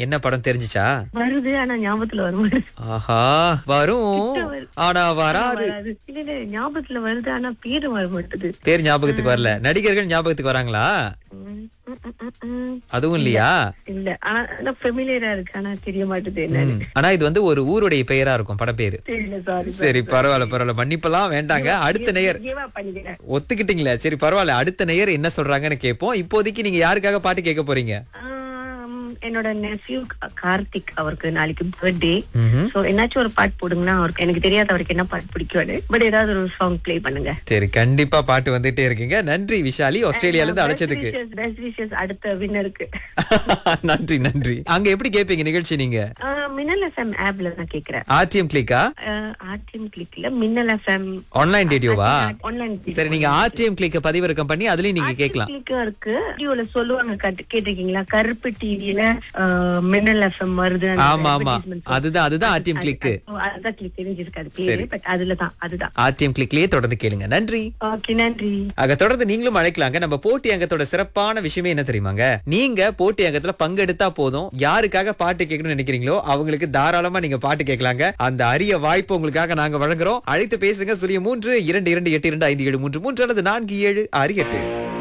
என்ன படம் தெரிஞ்சுச்சா வருது ஆனா ஞாபகத்துல வர மாட்டேங்குது. ஆஹா வரும் ஆனா வராது வராது. இல்ல இல்ல ஞாபகத்துல வருது ஆனா பேரு வர மாட்டுது பேர் ஞாபகத்துக்கு வரல நடிகர்கள் ஞாபகத்துக்கு வராங்களா ம், ம், ம், ம், ம். அதுவும் இல்லையா இல்ல ஆனா ஃபெமிலியரா இருக்கு ஆனா தெரிய மாட்டுது என்னன்னு ம். ஆனா இது வந்து ஒரு ஊருடைய பெயரா இருக்கும் பட பேரு தெரியல சாரி சரி பரவாயில்ல பரவாயில்ல மன்னிப்பெல்லாம் வேண்டாங்க அடுத்த நேயர் பண்ணிக்கிறேன் ஒத்துக்கிட்டீங்களா சரி பரவாயில்ல அடுத்த நேயர் என்ன சொல்றாங்கன்னு கேட்போம் இப்போதைக்கு நீங்க யாருக்காக பாட்டு கேட்க போறீங்க ஆம், என்னோட நெஃப்யூ கார்த்திக் அவருக்கு நாளைக்கு பர்த்டே ம்ஹும். சோ என்னாச்சும் ஒரு பாட்டு போடுங்கன்னா அவருக்கு எனக்கு தெரியாது அவருக்கு என்ன பாட்டு பிடிக்கும்னு பட் ஏதாவது ஒரு சாங் ப்ளே பண்ணுங்க சரி கண்டிப்பா பாட்டு வந்துட்டே இருக்கீங்க நன்றி விஷாலி ஆஸ்திரேலியால இருந்து அழைச்சதுக்கு பெஸ்ட் விஷஸ் அடுத்த வின்னருக்கு நன்றி நன்றி அங்க எப்படி கேட்பீங்க நிகழ்ச்சி நீங்க மின்னல் எஃப்எம் ஆப்ல தான் கேக்குறேன் ஆர்டிஎம் கிளிக்கா ஆர்டிஎம் கிளிக்ல மின்னல் எஃப்எம் ஆன்லைன் ரேடியோவா ஆன்லைன் சரி நீங்க ஆர்டிஎம் கிளிக்க பதிவிறக்கம் பண்ணி அதுலயும் நீங்க கேட்கலாம் கிளிக்கும் இருக்கு ரேடியோல சொல்லுவாங்க கேட்டு- கேட்டிருக்கீங்களா கருப்பு டிவில மின்னல் எஃப்எம் வருது அந்த ஆமா ஆமா advertisement. அதுதான் அதுதான் ஆர்டிஎம் கிளிக்கு ஓ, அதுதான் கிளிக் தெரிஞ்சிருக்கு அது பேரு பட் அதுலதான் அதுதான் ஆர்டிஎம் கிளிக்லயே தொடர்ந்து கேளுங்க நன்றி ஓகே நன்றி ஆக தொடர்ந்து நீங்களும் அழைக்கலாங்க நம்ம போட்டி அங்கத்தோட சிறப்பான விஷயமே என்ன தெரியுமாங்க நீங்க போட்டி அங்கத்துல பங்கெடுத்தா போதும் யாருக்காக பாட்டு கேட்கணும்னு நினைக்கிறீங்களோ அவங்களுக்கு தாராளமா நீங்க பாட்டு கேட்கலாங்க அந்த அரிய வாய்ப்பு உங்களுக்காக நாங்க வழங்குறோம் அழைத்து பேசுங்க சுழிய மூன்று இரண்டு இரண்டு எட்டு இரண்டு ஐந்து ஏழு மூன்று மூன்று அல்லது நான்கு ஏழு ஆறு எட்டு